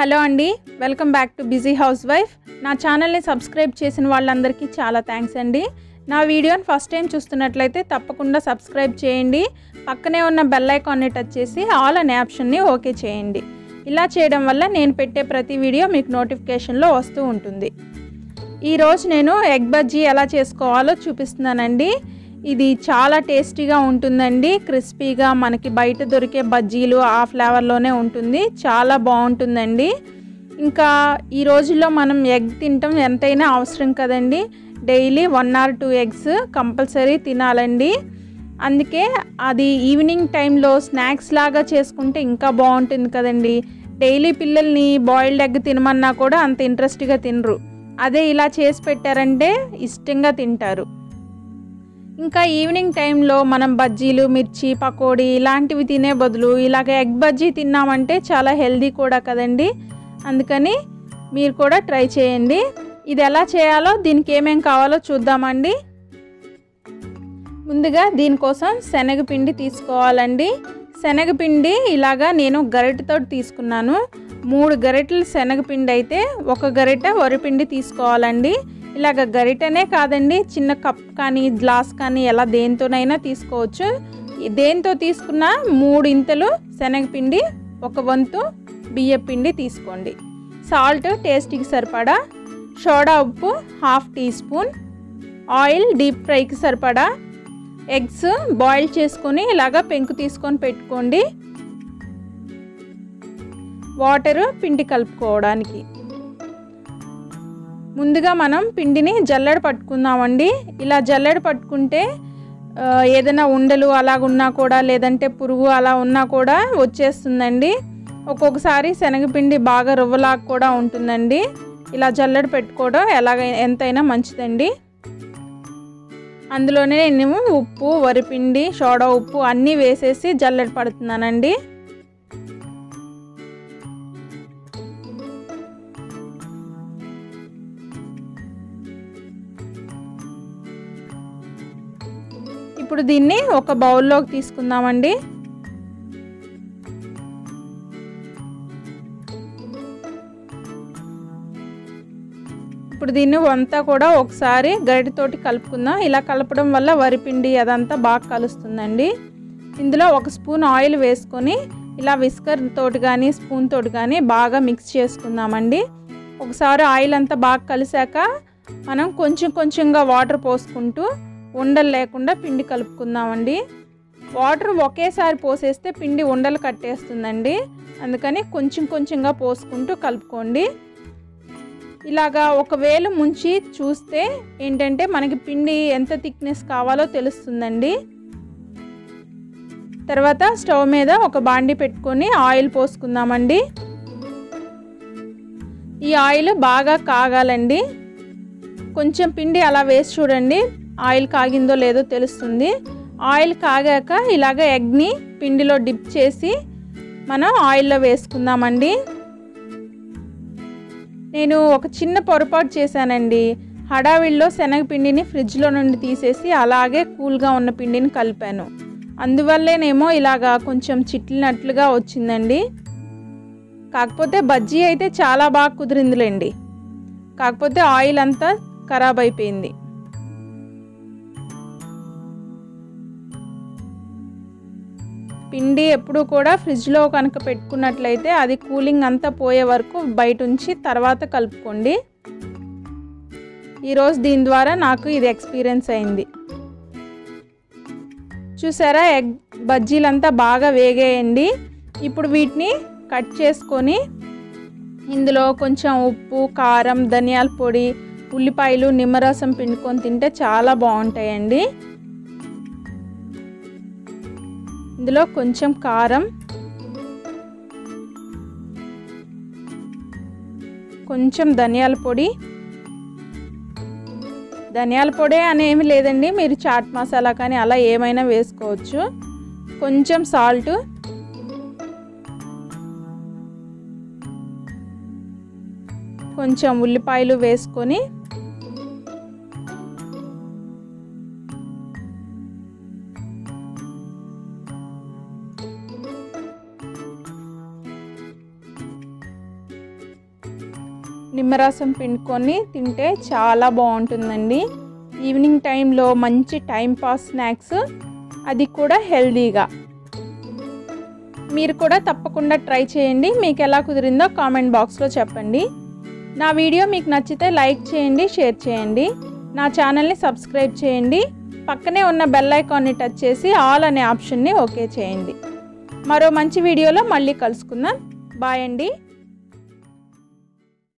hello అండి welcome back to busy house wife నా ఛానల్ని సబ్స్క్రైబ్ చేసిన వాళ్ళందరికీ చాలా థ్యాంక్స్ అండి నా వీడియోని ఫస్ట్ టైం చూస్తున్నట్లయితే తప్పకుండా సబ్స్క్రైబ్ చేయండి పక్కనే ఉన్న బెల్ ఐకాన్ని టచ్ చేసి ఆల్ అనే ఆప్షన్ని ఓకే చేయండి ఇలా చేయడం వల్ల నేను పెట్టే ప్రతి వీడియో మీకు నోటిఫికేషన్లో వస్తూ ఉంటుంది ఈరోజు నేను ఎగ్ బజ్జీ ఎలా చేసుకోవాలో చూపిస్తున్నానండి ఇది చాలా టేస్టీగా ఉంటుందండి క్రిస్పీగా మనకి బయట దొరికే బజ్జీలు ఆ ఫ్లేవర్లోనే ఉంటుంది చాలా బాగుంటుందండి ఇంకా ఈ రోజుల్లో మనం ఎగ్ తినటం ఎంతైనా అవసరం కదండి daily one or two eggs compulsory తినాలండి అందుకే అది ఈవినింగ్ టైంలో స్నాక్స్ లాగా చేసుకుంటే ఇంకా బాగుంటుంది కదండి డైలీ పిల్లల్ని బాయిల్డ్ ఎగ్ తినమన్నా కూడా అంత ఇంట్రెస్ట్గా తినరు అదే ఇలా చేసి పెట్టారంటే ఇష్టంగా తింటారు ఇంకా ఈవినింగ్ టైంలో మనం బజ్జీలు మిర్చి పకోడీ ఇలాంటివి తినే బదులు ఇలాగ ఎగ్ బజ్జీ తిన్నామంటే చాలా హెల్దీ కూడా కదండి అందుకని మీరు కూడా ట్రై చేయండి ఇది ఎలా చేయాలో దీనికి ఏమేం కావాలో చూద్దామండి ముందుగా దీనికోసం శనగపిండి తీసుకోవాలండి శనగపిండి ఇలాగా నేను గరిటెతో తీసుకున్నాను మూడు గరిటెలు శనగపిండి అయితే ఒక గరిటె వరిపిండి తీసుకోవాలండి ఇలాగ గరిటెనే కాదండి చిన్న కప్ కానీ గ్లాస్ కానీ ఎలా దేంతోనైనా తీసుకోవచ్చు దేంతో తీసుకున్న మూడు ఇంతలు శనగపిండి ఒక వంతు బియ్యపిండి తీసుకోండి సాల్ట్ టేస్ట్కి సరిపడా సోడా ఉప్పు half teaspoon oil deep ఫ్రైకి సరిపడా ఎగ్స్ బాయిల్ చేసుకొని ఇలాగా పెంకు తీసుకొని పెట్టుకోండి వాటరు పిండి కలుపుకోవడానికి ముందుగా మనం పిండిని జల్లెడ పట్టుకుందామండి ఇలా జల్లెడ పట్టుకుంటే ఏదైనా ఉండలు అలాగున్నా కూడా లేదంటే పురుగు అలా ఉన్నా కూడా వచ్చేస్తుందండి ఒక్కొక్కసారి శనగపిండి బాగా రువ్వలాగా కూడా ఉంటుందండి ఇలా జల్లెడ పెట్టుకోవడం ఎలాగ ఎంతైనా మంచిదండి అందులోనే నేను ఉప్పు వరిపిండి సోడా ఉప్పు అన్నీ వేసేసి జల్లెడ పడుతున్నానండి ఇప్పుడు దీన్ని ఒక బౌల్లోకి తీసుకుందామండి ఇప్పుడు దీన్ని అంతా కూడా ఒకసారి గరిటతోటి కలుపుకుందాం ఇలా కలపడం వల్ల వరిపిండి అదంతా బాగా కలుస్తుందండి ఇందులో ఒక స్పూన్ ఆయిల్ వేసుకొని ఇలా విస్కర్ తోటి కానీ స్పూన్ తోటి కానీ బాగా మిక్స్ చేసుకుందామండి ఒకసారి ఆయిల్ అంతా బాగా కలిసాక మనం కొంచెం కొంచెంగా వాటర్ పోసుకుంటూ ఉండలు లేకుండా పిండి కలుపుకుందామండి వాటర్ ఒకేసారి పోసేస్తే పిండి ఉండలు కట్టేస్తుందండి అందుకని కొంచెం కొంచెంగా పోసుకుంటూ కలుపుకోండి ఇలాగా ఒకవేళ ముంచి చూస్తే ఏంటంటే మనకి పిండి ఎంత థిక్నెస్ కావాలో తెలుస్తుందండి తర్వాత స్టవ్ మీద ఒక బాండి పెట్టుకొని ఆయిల్ పోసుకుందామండి ఈ ఆయిల్ బాగా కాగాలండి కొంచెం పిండి అలా వేసి చూడండి ఆయిల్ కాగిందో లేదో తెలుస్తుంది ఆయిల్ కాగాక ఇలాగ ఎగ్ని పిండిలో డిప్ చేసి మనం ఆయిల్లో వేసుకుందామండి నేను ఒక చిన్న పొరపాటు చేశానండి హడావిడిలో శనగపిండిని ఫ్రిడ్జ్లో నుండి తీసేసి అలాగే కూల్గా ఉన్న పిండిని కలిపాను అందువల్లేనేమో ఇలాగా కొంచెం చిట్లినట్లుగా వచ్చిందండి కాకపోతే బజ్జీ అయితే చాలా బాగా కుదిరిందిలేండి కాకపోతే ఆయిల్ అంతా ఖరాబ్ అయిపోయింది పిండి ఎప్పుడు కూడా ఫ్రిడ్జ్లో కనుక పెట్టుకున్నట్లయితే అది కూలింగ్ అంతా పోయే వరకు బయట ఉంచి తర్వాత కలుపుకోండి ఈరోజు దీని ద్వారా నాకు ఇది ఎక్స్పీరియన్స్ అయింది చూసారా ఎగ్ బజ్జీలంతా బాగా వేగేయండి ఇప్పుడు వీటిని కట్ చేసుకొని ఇందులో కొంచెం ఉప్పు కారం ధనియాల పొడి ఉల్లిపాయలు నిమ్మరసం పిండుకొని తింటే చాలా బాగుంటాయండి ఇందులో కొంచెం కారం కొంచెం ధనియాల పొడి ధనియాల పొడి అనేమి లేదండి మీరు చాట్ మసాలా కానీ అలా ఏమైనా వేసుకోవచ్చు కొంచెం సాల్ట్ కొంచెం ఉల్లిపాయలు వేసుకొని నిమ్మరసం పిండుకొని తింటే చాలా బాగుంటుందండి ఈవినింగ్ టైంలో మంచి టైం పాస్ స్నాక్స్ అది కూడా హెల్దీగా మీరు కూడా తప్పకుండా ట్రై చేయండి మీకు ఎలా కుదిరిందో కామెంట్ బాక్స్లో చెప్పండి నా వీడియో మీకు నచ్చితే లైక్ చేయండి షేర్ చేయండి నా ఛానల్ని సబ్స్క్రైబ్ చేయండి పక్కనే ఉన్న బెల్ ఐకాన్ని టచ్ చేసి ఆల్ అనే ఆప్షన్ని ఓకే చేయండి మరో మంచి వీడియోలో మళ్ళీ కలుసుకుందాం బాయ్ అండి